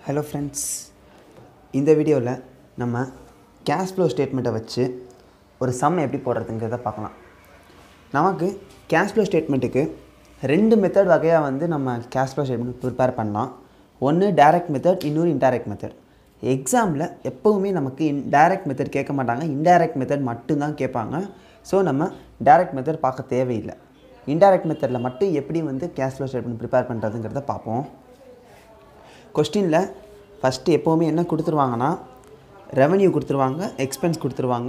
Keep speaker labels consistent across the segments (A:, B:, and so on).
A: hello friends இந்த வீடியோவில் நம்ம கேஷ் ஃப்ளோ ஸ்டேட்மெண்ட்டை வச்சு ஒரு சம் எப்படி போடுறதுங்கிறத பார்க்கலாம் நமக்கு கேஷ் ஃப்ளோ ஸ்டேட்மெண்ட்டுக்கு ரெண்டு மெத்தட் வகையாக வந்து நம்ம கேஷ் ஃப்ளோ ஸ்டேட்மெண்ட் ப்ரிப்பேர் பண்ணலாம் ஒன்று டைரக்ட் மெத்தட் இன்னொரு இன்டைரக்ட் மெத்தட் எக்ஸாமில் எப்போவுமே நமக்கு இன் டைரக்ட் மெத்தட் கேட்க மாட்டாங்க இன்டைரக்ட் மெத்தட் மட்டும்தான் கேட்பாங்க ஸோ நம்ம டைரக்ட் மெத்தட் பார்க்க தேவையில்லை இன்டைரக்ட் மெத்தடில் மட்டும் எப்படி வந்து கேஷ் ஃப்ளோ ஸ்டேட்மெண்ட் ப்ரிப்பேர் பண்ணுறதுங்கிறத பார்ப்போம் கொஸ்டினில் ஃபஸ்ட்டு எப்போவுமே என்ன கொடுத்துருவாங்கன்னா ரெவன்யூ கொடுத்துருவாங்க எக்ஸ்பென்ஸ் கொடுத்துருவாங்க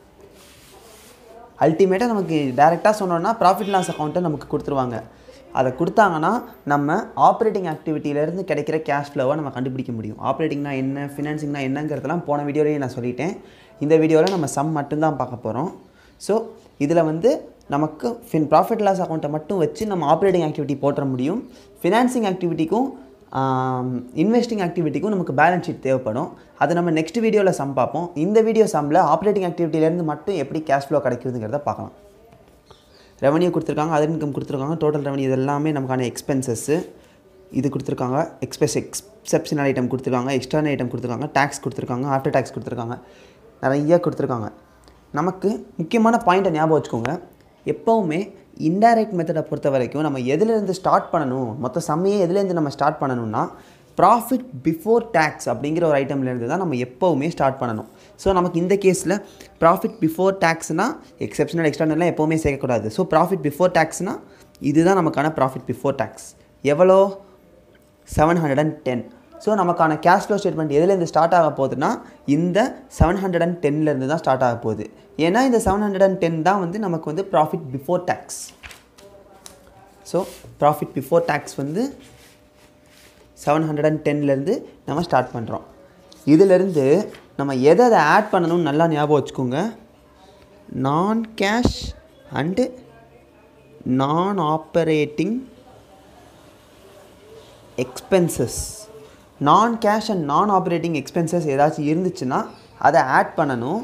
A: அல்டிமேட்டாக நமக்கு டேரெக்டாக சொன்னோன்னா ப்ராஃபிட் லாஸ் அக்கௌண்ட்டை நமக்கு கொடுத்துருவாங்க அதை கொடுத்தாங்கன்னா நம்ம ஆப்ரேட்டிங் ஆக்டிவிட்டியிலேருந்து கிடைக்கிற கேஷ் ஃப்ளோவை நம்ம கண்டுபிடிக்க முடியும் ஆப்ரேட்டிங்னா என்ன ஃபினான்சிங்னா என்னங்கிறதெல்லாம் போன வீடியோலேயே நான் சொல்லிட்டேன் இந்த வீடியோவில் நம்ம சம் மட்டும்தான் பார்க்க போகிறோம் ஸோ இதில் வந்து நமக்கு ஃபின் ப்ராஃபிட் லாஸ் அக்கௌண்ட்டை மட்டும் வச்சு நம்ம ஆப்ரேட்டிங் ஆக்டிவிட்டி போட்டுற முடியும் ஃபினான்சிங் ஆக்டிவிட்டிக்கும் இன்வெஸ்டிங் ஆக்டிவிட்டிக்கும் நமக்கு பேலன்ஸ் ஷீட் தேவைப்படும் அதை நம்ம நெக்ஸ்ட் வீடியோவில் சம் பார்ப்போம் இந்த வீடியோ சம்மில் ஆப்ரேட்டிங் ஆக்டிவிட்டியிலேருந்து மட்டும் எப்படி கேஷ் ஃப்ளோ கிடைக்குதுங்கிறத பார்க்கலாம் ரெவன்யூ கொடுத்துருக்காங்க அதர் இன்கம் கொடுத்துருக்காங்க டோட்டல் ரெவன்யூ இது எல்லாமே நமக்கான எக்ஸ்பென்சஸ்ஸு இது கொடுத்துருக்காங்க எக்ஸ்பெஸ் எக்ஸப்ஷனல் ஐட்டம் கொடுத்துருக்காங்க எக்ஸ்டர்னல் ஐட்டம் கொடுத்துருக்காங்க டேக்ஸ் கொடுத்துருக்காங்க ஆஃப்டர் டேக்ஸ் கொடுத்துருக்காங்க நிறைய கொடுத்துருக்காங்க நமக்கு முக்கியமான பாயிண்ட்டை ஞாபகம் வச்சுக்கோங்க எப்போவுமே இன்டைரக்ட் மெத்தடை பொறுத்த வரைக்கும் நம்ம எதுலேருந்து ஸ்டார்ட் பண்ணணும் மொத்த சம்மையே எதுலேருந்து நம்ம ஸ்டார்ட் பண்ணணும்னா ப்ராஃபிட் பிஃபோர் டேக்ஸ் அப்படிங்கிற ஒரு ஐட்டம்லேருந்து தான் நம்ம எப்போவுமே ஸ்டார்ட் பண்ணணும் ஸோ நமக்கு இந்த கேஸில் ப்ராஃபிட் பிஃபோர் டேக்ஸ்னால் எக்ஸப்ஷனல் எக்ஸ்டர்னல்லாம் எப்போவுமே சேர்க்கக்கூடாது ஸோ ப்ராஃபிட் பிஃபோர் டேக்ஸ்னால் இதுதான் நமக்கான ப்ராஃபிட் பிஃபோர் டேக்ஸ் எவ்வளோ seven hundred and ten so நமக்கான கேஷ் ஃப்ளோ ஸ்டேட்மெண்ட் எதுலேருந்து ஸ்டார்ட் ஆக போகுதுன்னா இந்த செவன் ஹண்ட்ரட் அண்ட் டென்லேருந்து தான் ஸ்டார்ட் ஆக போகுது ஏன்னா இந்த செவன் ஹண்ட்ரட் அண்ட் டென் தான் வந்து நமக்கு வந்து profit before tax so profit before tax வந்து செவன் ஹண்ட்ரட் அண்ட் டென்லேருந்து நம்ம ஸ்டார்ட் பண்ணுறோம் இதிலேருந்து நம்ம எதை அதை ஆட் பண்ணணும்னு நல்லா ஞாபகம் வச்சுக்கோங்க non cash and non operating expenses non cash and non operating expenses ஏதாச்சும் இருந்துச்சுன்னா அதை ஆட் பண்ணணும்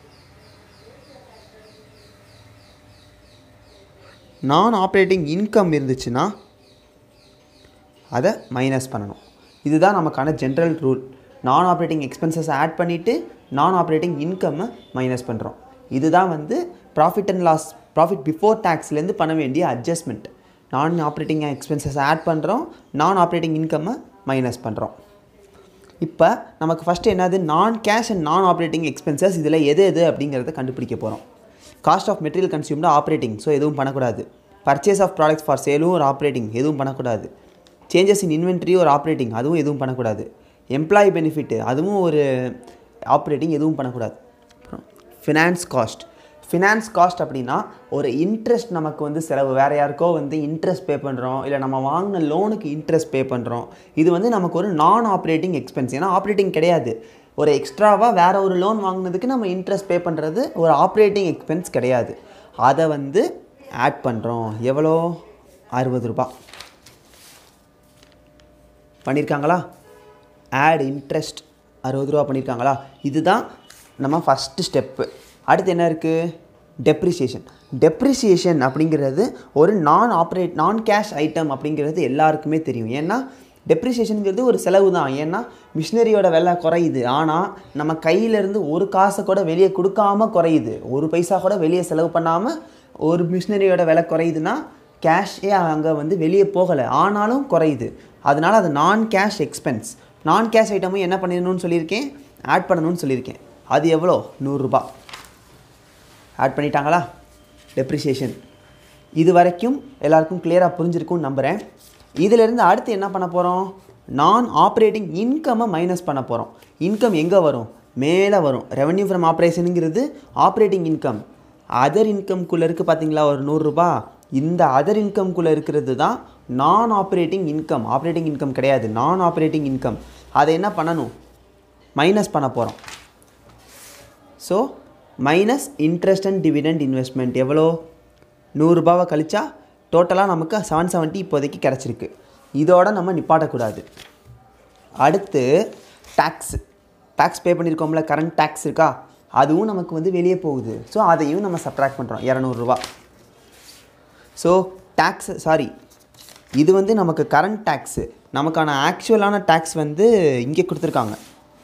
A: நான் ஆப்ரேட்டிங் இன்கம் இருந்துச்சுன்னா அதை மைனஸ் பண்ணணும் இதுதான் நமக்கான general rule non operating expenses add பண்ணிவிட்டு நான் ஆப்ரேட்டிங் இன்கம்மை மைனஸ் பண்ணுறோம் இதுதான் வந்து profit and loss profit before டேக்ஸ்லேருந்து பண்ண வேண்டிய அட்ஜஸ்ட்மெண்ட் நான் ஆப்ரேட்டிங் எக்ஸ்பென்சஸ் ஆட் பண்ணுறோம் நான் ஆப்ரேட்டிங் இன்கம்மை மைனஸ் பண்ணுறோம் இப்போ நமக்கு ஃபஸ்ட்டு என்னது non cash and non operating expenses இதில் எது எது அப்படிங்கிறத கண்டுபிடிக்க போகிறோம் cost of material consumed operating so எதுவும் பண்ணக்கூடாது பர்ச்சேஸ் ஆஃப் ப்ராடக்ட்ஸ் ஃபார் சேலும் ஒரு ஆப்ரேட்டிங் எதுவும் பண்ணக்கூடாது சேஞ்சஸ் இன் இன்வென்ட்ரி ஒரு ஆப்ரேட்டிங் அதுவும் எதுவும் பண்ணக்கூடாது எம்ப்ளாயி பெனிஃபிட்டு அதுவும் ஒரு ஆப்ரேட்டிங் எதுவும் பண்ணக்கூடாது அப்புறம் ஃபினான்ஸ் காஸ்ட் ஃபினான்ஸ் காஸ்ட் அப்படின்னா ஒரு இன்ட்ரெஸ்ட் நமக்கு வந்து செலவு வேறு யாருக்கோ வந்து இன்ட்ரெஸ்ட் பே பண்ணுறோம் இல்லை நம்ம வாங்கின லோனுக்கு இன்ட்ரெஸ்ட் பே பண்ணுறோம் இது வந்து நமக்கு ஒரு நான் ஆப்ரேட்டிங் எக்ஸ்பென்ஸ் ஏன்னா ஆப்ரேட்டிங் கிடையாது ஒரு எக்ஸ்ட்ராவாக வேறு ஒரு லோன் வாங்கினதுக்கு நம்ம இன்ட்ரெஸ்ட் பே பண்ணுறது ஒரு ஆப்ரேட்டிங் எக்ஸ்பென்ஸ் கிடையாது அதை வந்து ஆட் பண்ணுறோம் எவ்வளோ அறுபது ரூபா பண்ணியிருக்காங்களா ஆட் இன்ட்ரெஸ்ட் அறுபது ரூபா பண்ணியிருக்காங்களா இதுதான் நம்ம ஃபஸ்ட்டு ஸ்டெப்பு அடுத்து என்ன இருக்குது டெப்ரிசியேஷன் டெப்ரிசியேஷன் அப்படிங்கிறது ஒரு நான் ஆப்ரேட் நான் கேஷ் ஐட்டம் அப்படிங்கிறது எல்லாருக்குமே தெரியும் ஏன்னா டெப்ரிசியேஷனுங்கிறது ஒரு செலவு தான் ஏன்னா மிஷினரியோட விலை குறையுது ஆனால் நம்ம கையிலேருந்து ஒரு காசை கூட வெளியே கொடுக்காம குறையுது ஒரு பைசா கூட வெளியே செலவு பண்ணாமல் ஒரு மிஷினரியோட விலை குறையுதுன்னா கேஷே அங்கே வந்து வெளியே போகலை ஆனாலும் குறையுது அதனால் அது நான் கேஷ் எக்ஸ்பென்ஸ் நான் கேஷ் ஐட்டமும் என்ன பண்ணிடணும்னு சொல்லியிருக்கேன் ஆட் பண்ணணும்னு சொல்லியிருக்கேன் அது எவ்வளோ நூறுரூபா ஆட் பண்ணிட்டாங்களா டெப்ரிசியேஷன் இது வரைக்கும் எல்லாருக்கும் கிளியராக புரிஞ்சிருக்கும்னு நம்புகிறேன் இதிலேருந்து அடுத்து என்ன பண்ண போகிறோம் நான் ஆப்ரேட்டிங் இன்கம்மை மைனஸ் பண்ண போகிறோம் இன்கம் எங்கே வரும் மேலே வரும் ரெவன்யூ ஃப்ரம் ஆப்ரேஷனுங்கிறது ஆப்ரேட்டிங் இன்கம் அதர் இன்கம்குள்ளே இருக்குது பார்த்தீங்களா ஒரு நூறுரூபா இந்த அதர் இன்கம்குள்ளே இருக்கிறது தான் நான் ஆப்ரேட்டிங் இன்கம் ஆப்ரேட்டிங் இன்கம் கிடையாது நான் ஆப்ரேட்டிங் இன்கம் அதை என்ன பண்ணணும் மைனஸ் பண்ண போகிறோம் so minus interest and dividend investment எவ்வளோ நூறுரூபாவை கழிச்சா டோட்டலாக நமக்கு செவன் செவன்ட்டி இப்போதைக்கு கிடச்சிருக்கு இதோட நம்ம நிப்பாட்டக்கூடாது அடுத்து டேக்ஸு டேக்ஸ் பே பண்ணியிருக்கோம்ல கரண்ட் டேக்ஸ் இருக்கா அதுவும் நமக்கு வந்து வெளியே போகுது ஸோ அதையும் நம்ம சப்ட்ராக்ட் பண்ணுறோம் இரநூறுவா ஸோ டேக்ஸ் சாரி இது வந்து நமக்கு கரண்ட் டேக்ஸு நமக்கான ஆக்சுவலான டேக்ஸ் வந்து இங்கே கொடுத்துருக்காங்க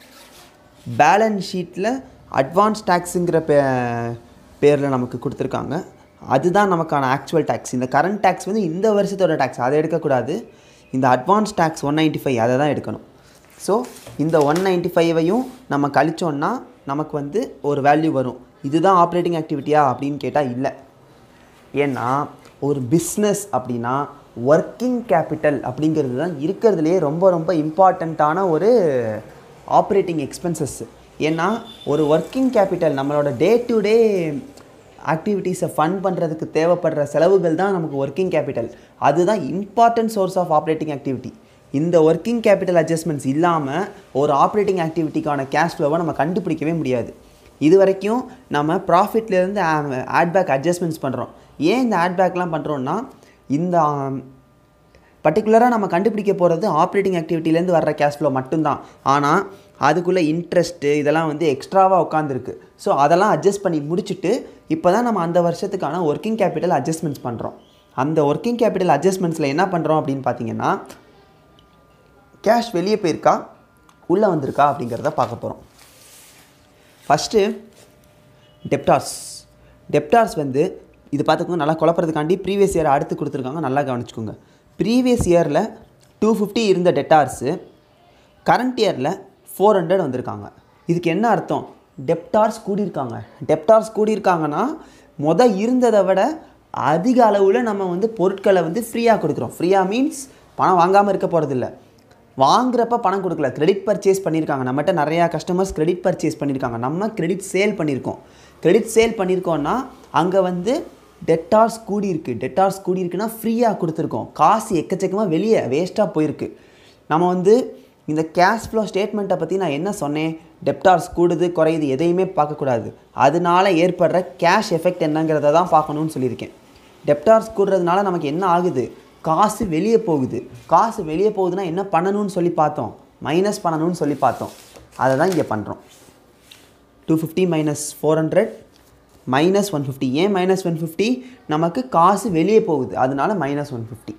A: பேலன்ஸ் ஷீட்டில் அட்வான்ஸ் டேக்ஸுங்கிற பே பேரில் நமக்கு கொடுத்துருக்காங்க அதுதான் நமக்கான ஆக்சுவல் டேக்ஸ் இந்த கரண்ட் டேக்ஸ் வந்து இந்த வருஷத்தோட டேக்ஸ் அதை எடுக்கக்கூடாது இந்த advance tax one ninety five அதை தான் எடுக்கணும் ஸோ இந்த ஒன் நைன்ட்டி ஃபைவையும் நம்ம கழிச்சோன்னா நமக்கு வந்து ஒரு வேல்யூ வரும் இதுதான் ஆப்ரேட்டிங் ஆக்டிவிட்டியா அப்படின்னு கேட்டால் இல்லை ஏன்னா ஒரு பிஸ்னஸ் அப்படின்னா ஒர்க்கிங் கேபிட்டல் அப்படிங்கிறது தான் இருக்கிறதுலையே ரொம்ப ரொம்ப இம்பார்ட்டண்ட்டான ஒரு ஆப்ரேட்டிங் எக்ஸ்பென்சஸ் ஏன்னா ஒரு ஒர்க்கிங் கேபிட்டல் நம்மளோட டே டு டே ஆக்டிவிட்டீஸை ஃபண்ட் பண்ணுறதுக்கு தேவைப்படுற செலவுகள் தான் நமக்கு ஒர்க்கிங் கேபிட்டல் அதுதான் important source of operating activity இந்த ஒர்க்கிங் கேபிட்டல் அட்ஜஸ்ட்மெண்ட்ஸ் இல்லாமல் ஒரு ஆப்ரேட்டிங் ஆக்டிவிட்டிக்கான கேஷ் ஃப்ளோவை நம்ம கண்டுபிடிக்கவே முடியாது இது வரைக்கும் நம்ம ப்ராஃபிட்லேருந்து ஆட்பேக் அட்ஜஸ்ட்மெண்ட்ஸ் பண்ணுறோம் ஏன் இந்த ஆட்பேக்லாம் பண்ணுறோன்னா இந்த பர்டிகுலராக நம்ம கண்டுபிடிக்க போகிறது ஆப்ரேட்டிங் ஆக்டிவிட்டிலேருந்து வர்ற கேஷ் ஃப்ளோ மட்டும்தான் ஆனால் அதுக்குள்ளே இன்ட்ரெஸ்ட்டு இதெல்லாம் வந்து எக்ஸ்ட்ராவாக உட்காந்துருக்கு ஸோ அதெல்லாம் அட்ஜஸ்ட் பண்ணி முடிச்சுட்டு இப்போ தான் நம்ம அந்த வருஷத்துக்கான ஒர்க்கிங் கேபிட்டல் அட்ஜஸ்ட்மெண்ட்ஸ் பண்ணுறோம் அந்த ஒர்க்கிங் கேபிட்டல் அட்ஜஸ்ட்மெண்ட்ஸில் என்ன பண்ணுறோம் அப்படின்னு பார்த்தீங்கன்னா கேஷ் வெளியே போயிருக்கா உள்ளே வந்திருக்கா அப்படிங்கிறத பார்க்க போகிறோம் ஃபஸ்ட்டு டெப்டார்ஸ் டெப்டார்ஸ் வந்து இது பார்த்துக்கோங்க நல்லா குழப்பறதுக்காண்டி ப்ரீவியஸ் இயர் அடுத்து கொடுத்துருக்காங்க நல்லா கவனிச்சுக்கோங்க ப்ரீவியஸ் இயரில் டூ ஃபிஃப்டி இருந்த டெட்டார்ஸு கரண்ட் இயரில் ஃபோர் ஹண்ட்ரட் வந்திருக்காங்க இதுக்கு என்ன அர்த்தம் டெப்டார்ஸ் கூடியிருக்காங்க டெப்டார்ஸ் கூடியிருக்காங்கன்னா முத இருந்ததை விட அதிக அளவில் நம்ம வந்து பொருட்களை வந்து ஃப்ரீயாக கொடுக்குறோம் ஃப்ரீயாக மீன்ஸ் பணம் வாங்காமல் இருக்க போகிறதில்ல வாங்குறப்ப பணம் கொடுக்கல கிரெடிட் பர்ச்சேஸ் பண்ணியிருக்காங்க நம்மகிட்ட நிறையா கஸ்டமர்ஸ் கிரெடிட் பர்ச்சேஸ் பண்ணியிருக்காங்க நம்ம கிரெடிட் சேல் பண்ணியிருக்கோம் கிரெடிட் சேல் பண்ணியிருக்கோன்னா அங்கே வந்து டெட்டார்ஸ் கூடியிருக்கு டெட்டார்ஸ் கூடியிருக்குன்னா ஃப்ரீயாக கொடுத்துருக்கோம் காசு எக்கச்சக்கமாக வெளியே வேஸ்ட்டாக போயிருக்கு நம்ம வந்து இந்த கேஷ் ஃப்ளோ ஸ்டேட்மெண்ட்டை பற்றி நான் என்ன சொன்னேன் டெப்டார்ஸ் கூடுது குறையுது எதையுமே பார்க்கக்கூடாது அதனால ஏற்படுற கேஷ் எஃபெக்ட் என்னங்கிறத தான் பார்க்கணும்னு சொல்லியிருக்கேன் டெப்டார்ஸ் கூடுறதுனால நமக்கு என்ன ஆகுது காசு வெளியே போகுது காசு வெளியே போகுதுன்னா என்ன பண்ணணும்னு சொல்லி பார்த்தோம் மைனஸ் பண்ணணும்னு சொல்லி பார்த்தோம் அதை தான் இங்கே பண்ணுறோம் two fifty minus four hundred minus one fifty ஏன் மைனஸ் ஒன் ஃபிஃப்டி நமக்கு காசு வெளியே போகுது அதனால மைனஸ் ஒன் ஃபிஃப்டி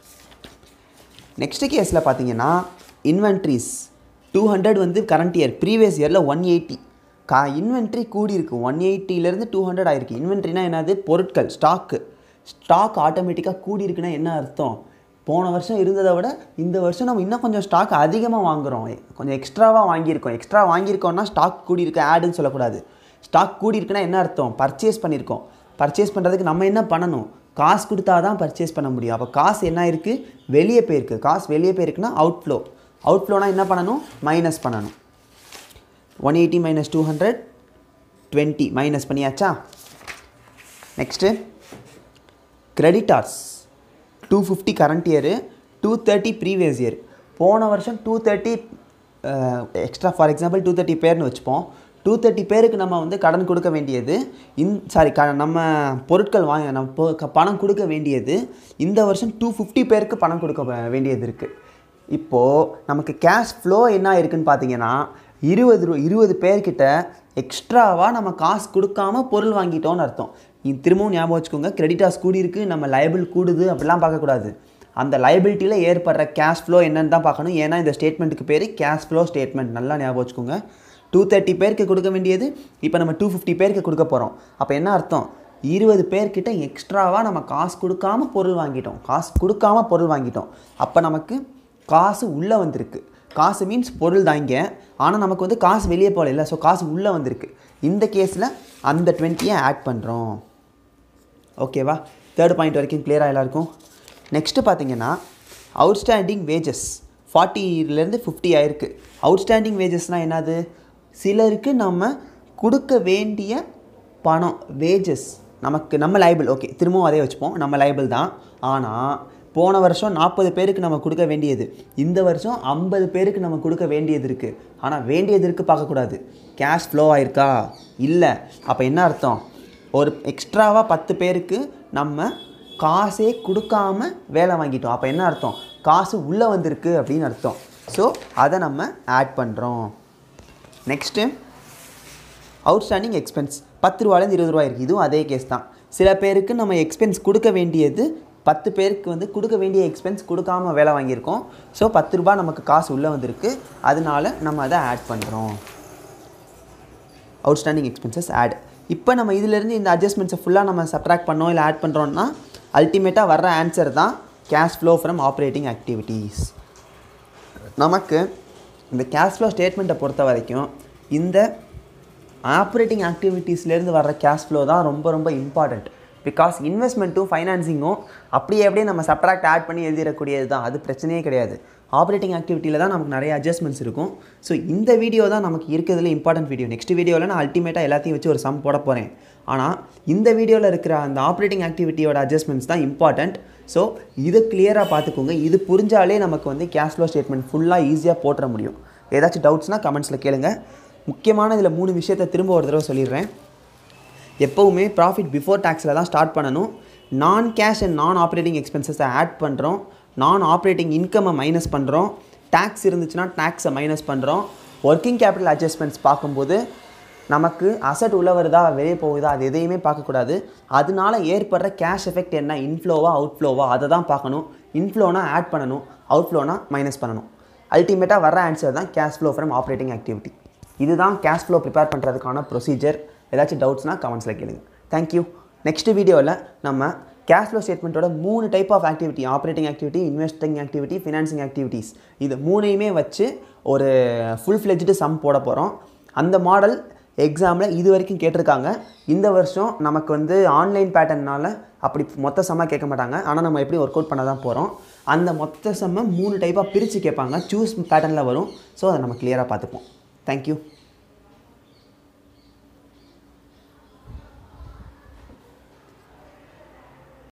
A: நெக்ஸ்ட் கேஸில் பார்த்தீங்கன்னா இன்வென்ட்ரிஸ் டூ ஹண்ட்ரட் வந்து கரண்ட் இயர் ப்ரீவியஸ் இயரில் ஒன் எயிட்டி கா இன்வென்ட்ரி கூடி இருக்கு ஒன் எயிட்டிலேருந்து டூ ஹண்ட்ரட் ஆயிருக்கு இன்வென்ட்ரினா என்னது பொருட்கள் ஸ்டாக்கு ஸ்டாக் ஆட்டோமேட்டிக்காக கூடி இருக்குன்னா என்ன அர்த்தம் போன வருஷம் இருந்ததை விட இந்த வருஷம் நம்ம இன்னும் கொஞ்சம் ஸ்டாக் அதிகமாக வாங்குகிறோம் கொஞ்சம் எக்ஸ்ட்ராவாக வாங்கியிருக்கோம் எக்ஸ்ட்ரா வாங்கியிருக்கோம்னா ஸ்டாக் கூடி இருக்கு ஆடுன்னு சொல்லக்கூடாது ஸ்டாக் கூடி இருக்குன்னா என்ன அர்த்தம் பர்ச்சேஸ் பண்ணியிருக்கோம் பர்ச்சேஸ் பண்ணுறதுக்கு நம்ம என்ன பண்ணணும் காசு கொடுத்தா தான் பர்ச்சேஸ் பண்ண முடியும் அப்போ காசு என்ன இருக்குது வெளியே போயிருக்கு காசு வெளியே போயிருக்குன்னா அவுட்ஃப்ளோ அவுட்ஃப்ளோனா என்ன பண்ணணும் மைனஸ் பண்ணணும் one eighty minus two hundred twenty minus பண்ணியாச்சா next creditors two fifty current year two thirty previous year போன வருஷம் two thirty extra for example two thirty பேர்னு வச்சுப்போம் டூ தேர்ட்டி பேருக்கு நம்ம வந்து கடன் கொடுக்க வேண்டியது இன் சாரி க நம்ம பொருட்கள் வாங்க நம்ம பொ- க- பணம் கொடுக்க வேண்டியது இந்த வருஷம் டூ ஃபிஃப்டி பேருக்கு பணம் கொடுக்க வே- வேண்டியது இருக்குது இப்போது நமக்கு கேஷ் ஃப்ளோ என்ன இருக்குன்னு பார்த்தீங்கன்னா இருபது ரூ இருபது பேர்கிட்ட எக்ஸ்ட்ராவாக நம்ம காசு கொடுக்காம பொருள் வாங்கிட்டோம்னு அர்த்தம் இது திரும்பவும் ஞாபகம் வச்சுக்கோங்க கிரெடிட்டாஸ் கூடியிருக்கு நம்ம லைபிள் கூடுது அப்படிலாம் பார்க்கக்கூடாது அந்த லைபிலிட்டியில் ஏற்படுற கேஷ் ஃப்ளோ என்னன்னு தான் பார்க்கணும் ஏன்னா இந்த ஸ்டேட்மெண்ட்டுக்கு பேர் கேஷ் ஃப்ளோ ஸ்டேட்மெண்ட் நல்லா ஞாபகம் வச்சுக்கோங்க டூ தேர்ட்டி பேருக்கு கொடுக்க வேண்டியது இப்போ நம்ம டூ ஃபிஃப்டி பேருக்கு கொடுக்க போகிறோம் அப்போ என்ன அர்த்தம் இருபது பேர்கிட்ட எக்ஸ்ட்ராவாக நம்ம காசு கொடுக்காம பொருள் வாங்கிட்டோம் காசு கொடுக்காம பொருள் வாங்கிட்டோம் அப்போ நமக்கு காசு உள்ளே வந்திருக்கு காசு மீன்ஸ் பொருள் தாங்க ஆனால் நமக்கு வந்து காசு வெளியே போகல இல்லை ஸோ காசு உள்ளே வந்திருக்கு இந்த கேஸில் அந்த டுவெண்ட்டியை ஆட் பண்ணுறோம் ஓகேவா தேர்ட் பாயிண்ட் வரைக்கும் கிளியராக எல்லாருக்கும் நெக்ஸ்ட்டு பார்த்தீங்கன்னா அவுட்ஸ்டாண்டிங் வேஜஸ் ஃபார்ட்டிலேருந்து ஃபிஃப்டி ஆயிருக்கு அவுட்ஸ்டாண்டிங் வேஜஸ்னால் என்னது சிலருக்கு நம்ம கொடுக்க வேண்டிய பணம் வேஜஸ் நமக்கு நம்ம லைபிள் ஓகே திரும்பவும் அதே வச்சுப்போம் நம்ம லைபிள் தான் ஆனால் போன வருஷம் நாற்பது பேருக்கு நம்ம கொடுக்க வேண்டியது இந்த வருஷம் ஐம்பது பேருக்கு நம்ம கொடுக்க வேண்டியது இருக்குது ஆனால் வேண்டியது இருக்குது பார்க்கக்கூடாது கேஷ் ஃப்ளோ ஆயிருக்கா இல்லை அப்போ என்ன அர்த்தம் ஒரு எக்ஸ்ட்ராவாக பத்து பேருக்கு நம்ம காசே கொடுக்காம வேலை வாங்கிட்டோம் அப்போ என்ன அர்த்தம் காசு உள்ளே வந்திருக்கு அப்படின்னு அர்த்தம் ஸோ அதை நம்ம ஆட் பண்ணுறோம் நெக்ஸ்ட்டு அவுட்ஸ்டாண்டிங் எக்ஸ்பென்ஸ் பத்து ரூபாலேருந்து இருபது ரூபா இருக்குது இதுவும் அதே கேஸ் தான் சில பேருக்கு நம்ம எக்ஸ்பென்ஸ் கொடுக்க வேண்டியது பத்து பேருக்கு வந்து கொடுக்க வேண்டிய எக்ஸ்பென்ஸ் கொடுக்காம வேலை வாங்கியிருக்கோம் ஸோ பத்து ரூபாய் நமக்கு காசு உள்ளே வந்திருக்கு அதனால நம்ம அதை ஆட் பண்ணுறோம் அவுட்ஸ்டாண்டிங் எக்ஸ்பென்சஸ் ஆட் இப்போ நம்ம இதிலேருந்து இந்த அட்ஜஸ்ட்மெண்ட்ஸை ஃபுல்லாக நம்ம சப்ட்ராக்ட் பண்ணோம் இல்லை ஆட் பண்ணுறோம்னா அல்டிமேட்டாக வர்ற ஆன்சர் தான் cash flow from operating activities நமக்கு இந்த கேஷ் ஃப்ளோ ஸ்டேட்மெண்ட்டை பொறுத்த வரைக்கும் இந்த ஆப்ரேட்டிங் ஆக்டிவிட்டீஸ்லேருந்து வர்ற கேஷ் ஃப்ளோ தான் ரொம்ப ரொம்ப இம்பார்ட்டண்ட் பிகாஸ் இன்வெஸ்ட்மெண்ட்டும் ஃபைனான்சிங்கும் அப்படியே அப்படியே நம்ம சப்ட்ராக்ட் ஆட் பண்ணி எழுதிடக்கூடியது தான் அது பிரச்சனையே கிடையாது ஆப்ரேட்டிங் ஆக்டிவிட்டியில் தான் நமக்கு நிறைய அட்ஜஸ்ட்மெண்ட்ஸ் இருக்கும் ஸோ இந்த வீடியோ தான் நமக்கு இருக்கிறதுல இம்பார்ட்டன்ட் வீடியோ நெக்ஸ்ட் வீடியோவில் நான் அல்டிமேட்டாக எல்லாத்தையும் வச்சு ஒரு சம் போட போகிறேன் ஆனால் இந்த வீடியோவில் இருக்கிற அந்த ஆப்ரேட்டிங் ஆக்டிவிட்டியோட அட்ஜஸ்ட்மெண்ட்ஸ் தான் இம்பார்ட்டண்ட் ஸோ இதை கிளியராக பார்த்துக்கோங்க இது புரிஞ்சாலே நமக்கு வந்து கேஷ் ஃப்ளோ ஸ்டேட்மெண்ட் ஃபுல்லாக ஈஸியாக போட்டுற முடியும் ஏதாச்சும் டவுட்ஸ்னால் கமெண்ட்ஸில் கேளுங்க முக்கியமான இதில் மூணு விஷயத்தை திரும்ப ஒரு தடவை சொல்லிடுறேன் எப்போவுமே ப்ராஃபிட் பிஃபோர் டேக்ஸில் தான் ஸ்டார்ட் பண்ணணும் non cash and non operating எக்ஸ்பென்சஸை ஆட் பண்ணுறோம் நான் ஆப்ரேட்டிங் இன்கம்மை மைனஸ் பண்ணுறோம் டேக்ஸ் இருந்துச்சுன்னா டேக்ஸை மைனஸ் பண்ணுறோம் ஒர்க்கிங் கேபிட்டல் அட்ஜஸ்ட்மெண்ட்ஸ் பார்க்கும்போது நமக்கு அசட் உள்ள வருதா வெளியே போகுதா அது எதையுமே பார்க்கக்கூடாது அதனால ஏற்படுற கேஷ் எஃபெக்ட் என்ன இன்ஃப்ளோவா அவுட்ஃப்ளோவா அதை தான் பார்க்கணும் இன்ஃப்ளோனா ஆட் பண்ணணும் அவுட்ஃப்ளோனா மைனஸ் பண்ணணும் அல்டிமேட்டாக வர ஆன்சர் தான் cash flow from operating activity இதுதான் கேஷ் ஃப்ளோ ப்ரிப்பேர் பண்ணுறதுக்கான ப்ரொசீஜர் ஏதாச்சும் டவுட்ஸ்னால் கமெண்ட்ஸில் கேளுங்க தேங்க்யூ நெக்ஸ்ட் வீடியோவில் நம்ம கேஷ் ஃப்ளோ ஸ்டேட்மெண்ட்டோட மூணு type of activity operating activity investing activity financing activities இது மூணையுமே வச்சு ஒரு ஃபுல் ஃப்ளெஜ்டு சம் போட போகிறோம் அந்த மாடல் எக்ஸாமில் இது வரைக்கும் கேட்டிருக்காங்க இந்த வருஷம் நமக்கு வந்து ஆன்லைன் பேட்டர்னால் அப்படி மொத்த செம்மாக கேட்க மாட்டாங்க ஆனால் நம்ம எப்படி ஒர்க் அவுட் பண்ண தான் போகிறோம் அந்த மொத்த செம்மை மூணு டைப்பாக பிரித்து கேட்பாங்க சூஸ் பேட்டர்னில் வரும் ஸோ அதை நம்ம கிளியராக பார்த்துப்போம் தேங்க்யூ